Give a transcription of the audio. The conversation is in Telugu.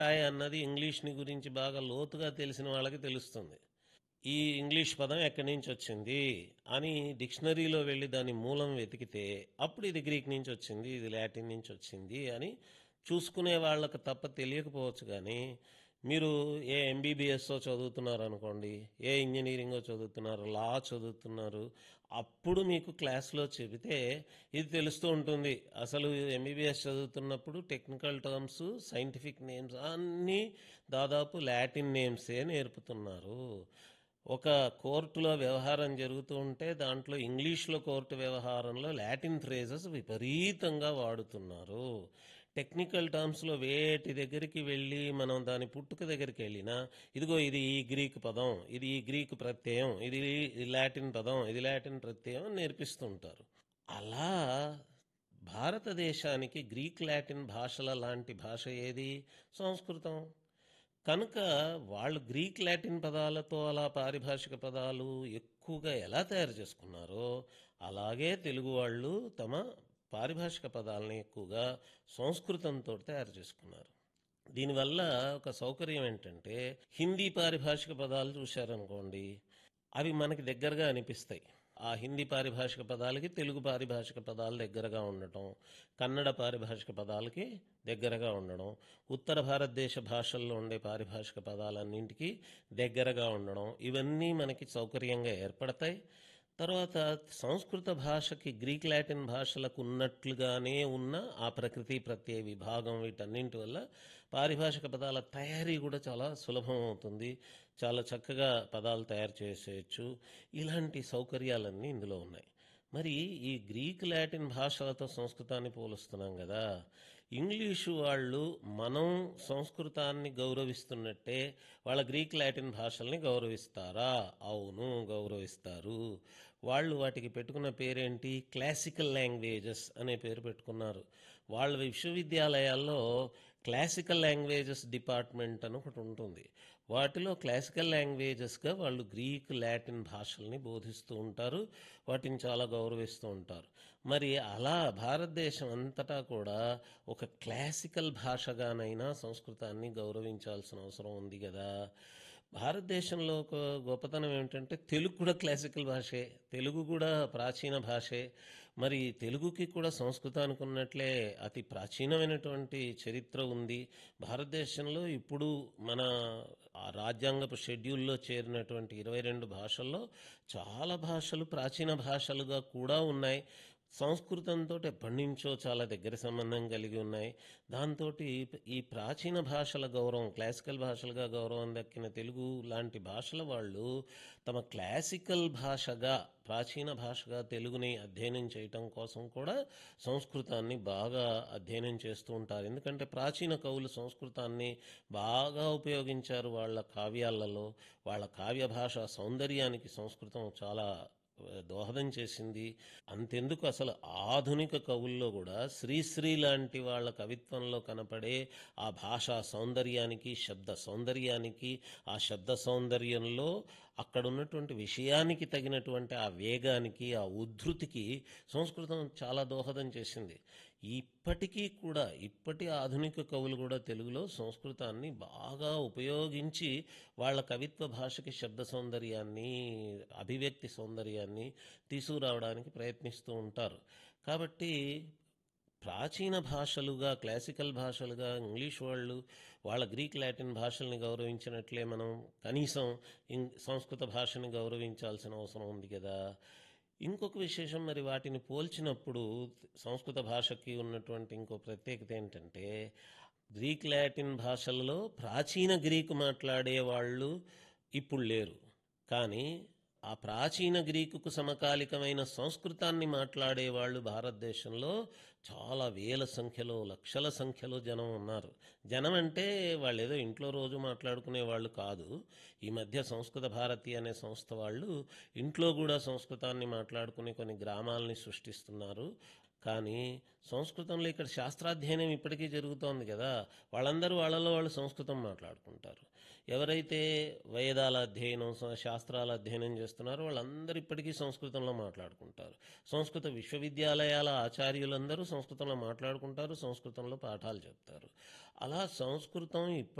ఉంటాయి అన్నది ఇంగ్లీష్‌ని గురించి బాగా లోతుగా తెలిసిన వాళ్ళకి తెలుస్తుంది. ఈ ఇంగ్లీష్ పదం ఎక్కడి నుంచి వచ్చింది అని డిక్షనరీలో వెళ్లి దాని మూలం వెతికితే అప్పుడు ఇది గ్రీక్ నుంచి వచ్చింది, ఇది లాటిన్ నుంచి వచ్చింది అని చూసుకునే వాళ్ళకి తప్ప తెలియకపోవచ్చు గానీ, మీరు ఏ ఎంబీబీఎస్సో చదువుతున్నారనుకోండి, ఏ ఇంజినీరింగో చదువుతున్నారు, లా చదువుతున్నారు. అప్పుడు మీకు క్లాస్‌లో చెబితే ఇది తెలుస్తూ ఉంటుంది. అసలు ఎంబీబీఎస్ చదువుతున్నప్పుడు టెక్నికల్ టర్మ్స్, సైంటిఫిక్ నేమ్స్ అన్నీ దాదాపు లాటిన్ నేమ్సే నేర్పుతున్నారు. ఒక కోర్టులో వ్యవహారం జరుగుతూ ఉంటే దాంట్లో ఇంగ్లీష్‌లో కోర్టు వ్యవహారంలో లాటిన్ ఫ్రేజెస్ విపరీతంగా వాడుతున్నారు. టెక్నికల్ టర్మ్స్‌లో వేటి దగ్గరికి వెళ్లి మనం దాని పుట్టుక దగ్గరికెళ్ళినా ఇదిగో ఇది ఈ గ్రీక్ పదం, ఇది ఈ గ్రీక్ ప్రత్యయం, ఇది లాటిన్ పదం, ఇది లాటిన్ ప్రత్యయం అని నేర్పిస్తూ ఉంటారు. అలా భారతదేశానికి గ్రీక్, లాటిన్ భాషల లాంటి భాష ఏది? సంస్కృతం. కనుక వాళ్ళు గ్రీక్, లాటిన్ పదాలతో అలా పారిభాషిక పదాలు ఎక్కువగా ఎలా తయారు చేసుకున్నారో, అలాగే తెలుగు వాళ్ళు తమ పారిభాషిక పదాలని ఎక్కువగా సంస్కృతంతో తయారు చేసుకున్నారు. దీనివల్ల ఒక సౌకర్యం ఏంటంటే, హిందీ పారిభాషిక పదాలు చూశారనుకోండి, అవి మనకి దగ్గరగా అనిపిస్తాయి. ఆ హిందీ పారిభాషిక పదాలకి తెలుగు పారిభాషిక పదాలు దగ్గరగా ఉండటం, కన్నడ పారిభాషిక పదాలకి దగ్గరగా ఉండడం, ఉత్తర భారతదేశ భాషల్లో ఉండే పారిభాషిక పదాలన్నింటికి దగ్గరగా ఉండడం, ఇవన్నీ మనకి సౌకర్యంగా ఏర్పడతాయి. తర్వాత సంస్కృత భాషకి గ్రీక్, లాటిన్ భాషలకు ఉన్నట్లుగానే ఉన్న ఆ ప్రకృతి, ప్రత్యయ విభాగం వీటన్నింటి వల్ల పారిభాషిక పదాల తయారీ కూడా చాలా సులభం అవుతుంది. చాలా చక్కగా పదాలు తయారు చేసేయొచ్చు. ఇలాంటి సౌకర్యాలన్నీ ఇందులో ఉన్నాయి. మరి ఈ గ్రీక్, లాటిన్ భాషలతో సంస్కృతాన్ని పోలుస్తున్నాం గదా! ఇంగ్లీషు వాళ్ళు మనం సంస్కృతాన్ని గౌరవిస్తున్నట్టే వాళ్ళ గ్రీక్, లాటిన్ భాషల్ని గౌరవిస్తారా? అవును. గౌరవిస్తారు. వాళ్ళు వాటికి పెట్టుకున్న పేరేంటి? క్లాసికల్ లాంగ్వేజెస్ అనే పేరు పెట్టుకున్నారు. వాళ్ళ విశ్వవిద్యాలయాల్లో క్లాసికల్ లాంగ్వేజెస్ డిపార్ట్‌మెంట్ అని ఒకటుంటుంది. వాటిలో క్లాసికల్ లాంగ్వేజెస్‌గా వాళ్ళు గ్రీక్, లాటిన్ భాషల్ని బోధిస్తూ ఉంటారు. వాటిని చాలా గౌరవిస్తూ ఉంటారు. మరి అలా భారతదేశం అంతటా కూడా ఒక క్లాసికల్ భాషగానైనా సంస్కృతాన్ని గౌరవించాల్సిన అవసరం ఉంది గదా! భారతదేశంలో ఒక గొప్పతనం ఏమిటంటే తెలుగు కూడా క్లాసికల్ భాషే. తెలుగు కూడా ప్రాచీన భాషే. మరి తెలుగుకి కూడా సంస్కృతానికి ఉన్నట్లే అతి ప్రాచీనమైనటువంటి చరిత్ర ఉంది. భారతదేశంలో ఇప్పుడు మన ఆ రాజ్యాంగపు షెడ్యూల్‌లో చేరినటువంటి 22 భాషల్లో చాలా భాషలు ప్రాచీన భాషలుగా కూడా ఉన్నాయి. సంస్కృతంతోటి ఎప్పటినుంచో చాలా దగ్గర సంబంధం కలిగి ఉన్నాయి. దాంతోటి ఈ ప్రాచీన భాషల గౌరవం క్లాసికల్ భాషలుగా గౌరవం దక్కిన తెలుగు లాంటి భాషల వాళ్ళు తమ క్లాసికల్ భాషగా, ప్రాచీన భాషగా తెలుగుని అధ్యయనం చేయటం కోసం కూడా సంస్కృతాన్ని బాగా అధ్యయనం చేస్తూ ఉంటారు. ఎందుకంటే ప్రాచీన కవులు సంస్కృతాన్ని బాగా ఉపయోగించారు వాళ్ళ కావ్యాలలో. వాళ్ళ కావ్య భాష సౌందర్యానికి సంస్కృతం చాలా దోహదం చేసింది. అంతెందుకు అసలు ఆధునిక కవుల్లో కూడా శ్రీశ్రీ లాంటి వాళ్ళ కవిత్వంలో కనపడే ఆ భాషా సౌందర్యానికి, శబ్ద సౌందర్యానికి, ఆ శబ్ద సౌందర్యంలో అక్కడున్నటువంటి విషయానికి తగినటువంటి ఆ వేగానికి, ఆ ఉద్ధృతికి సంస్కృతం చాలా దోహదం చేసింది. ఇప్పటికీ కూడా ఇప్పటి ఆధునిక కవులు కూడా తెలుగులో సంస్కృతాన్ని బాగా ఉపయోగించి వాళ్ళ కవిత్వ భాషకి శబ్ద సౌందర్యాన్ని, అభివ్యక్తి సౌందర్యాన్ని తీసుకురావడానికి ప్రయత్నిస్తూ ఉంటారు. కాబట్టి ప్రాచీన భాషలుగా, క్లాసికల్ భాషలుగా ఇంగ్లీష్ వాళ్ళు వాళ్ళ గ్రీక్, లాటిన్ భాషల్ని గౌరవించినట్లే మనం కనీసం ఇం సంస్కృత భాషని గౌరవించాల్సిన అవసరం ఉంది గదా! ఇంకొక విశేషం మరి వాటిని పోల్చినప్పుడు సంస్కృత భాషకి ఉన్నటువంటి ఇంకో ప్రత్యేకత ఏంటంటే, గ్రీక్, లాటిన్ భాషలలో ప్రాచీన గ్రీకు మాట్లాడే వాళ్ళు ఇప్పుడు లేరు. కానీ ఆ ప్రాచీన గ్రీకుకు సమకాలికమైన సంస్కృతాన్ని మాట్లాడేవాళ్ళు భారతదేశంలో చాలా వేల సంఖ్యలో, లక్షల సంఖ్యలో జనం ఉన్నారు. జనం అంటే వాళ్ళేదో ఇంట్లో రోజు మాట్లాడుకునే వాళ్ళు కాదు. ఈ మధ్య సంస్కృత భారతి అనే సంస్థ వాళ్ళు ఇంట్లో గూడా సంస్కృతాన్ని మాట్లాడుకునే కొన్ని గ్రామాల్ని సృష్టిస్తున్నారు. కానీ సంస్కృతంలో ఇక్కడ శాస్త్రాధ్యయనం ఇప్పటికీ జరుగుతోంది కదా వాళ్ళందరూ వాళ్ళలో వాళ్ళు సంస్కృతం మాట్లాడుకుంటారు ఎవరైతే వేదాల అధ్యయనం స- శాస్త్రాల అధ్యయనం చేస్తున్నారో వాళ్ళందరూ ఇప్పటికీ సంస్కృతంలో మాట్లాడుకుంటారు సంస్కృత విశ్వవిద్యాలయాల ఆచార్యులందరూ సంస్కృతంలో మాట్లాడుకుంటారు సంస్కృతంలో పాఠాలు చెప్తారు అలా సంస్కృతం ఇప్పటికీ